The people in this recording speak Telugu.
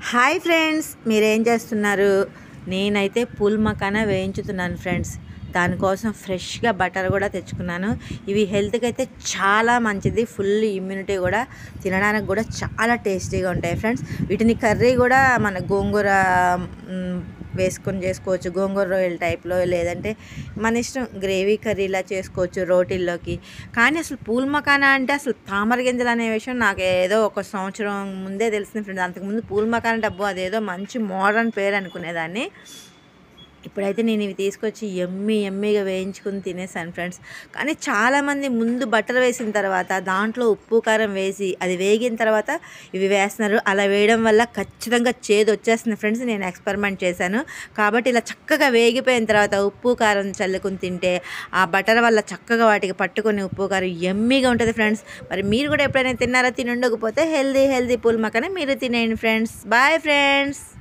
హాయ్ ఫ్రెండ్స్ మీరేం చేస్తున్నారు నేనైతే పూల్ మకాన వేయించుతున్నాను ఫ్రెండ్స్ దానికోసం ఫ్రెష్గా బటర్ కూడా తెచ్చుకున్నాను ఇవి హెల్త్కి అయితే చాలా మంచిది ఫుల్ ఇమ్యూనిటీ కూడా తినడానికి కూడా చాలా టేస్టీగా ఉంటాయి ఫ్రెండ్స్ వీటిని కర్రీ కూడా మన గోంగూర మ్, వేసుకొని చేసుకోవచ్చు గోంగూర రొయ్యల టైప్లో లేదంటే మన ఇష్టం గ్రేవీ కర్రీలా చేసుకోవచ్చు రోటీల్లోకి కానీ అసలు పూల్ మకానా అంటే అసలు తామర గింజలు అనే విషయం నాకు ఏదో ఒక సంవత్సరం ముందే తెలిసింది ఫ్రెండ్స్ అంతకుముందు పూల్ మకానా డబ్బు అదేదో మంచి మోడర్న్ పేరు అనుకునేదాన్ని ఇప్పుడైతే నేను ఇవి తీసుకొచ్చి ఎమ్మి ఎమ్మిగా వేయించుకుని తినేసాను ఫ్రెండ్స్ కానీ చాలామంది ముందు బటర్ వేసిన తర్వాత దాంట్లో ఉప్పు కారం వేసి అది వేగిన తర్వాత ఇవి వేస్తున్నారు అలా వేయడం వల్ల ఖచ్చితంగా చేదు వచ్చేస్తుంది ఫ్రెండ్స్ నేను ఎక్స్పెరిమెంట్ చేశాను కాబట్టి ఇలా చక్కగా వేగిపోయిన తర్వాత ఉప్పు కారం చల్లుకుని తింటే ఆ బటర్ వల్ల చక్కగా వాటికి పట్టుకొని ఉప్పు కారం ఎమ్మిగా ఉంటుంది ఫ్రెండ్స్ మరి మీరు కూడా ఎప్పుడైనా తిన్నారా తిని ఉండకపోతే హెల్దీ హెల్దీ పూల్ మక్కనే మీరు తినేయండి ఫ్రెండ్స్ బాయ్ ఫ్రెండ్స్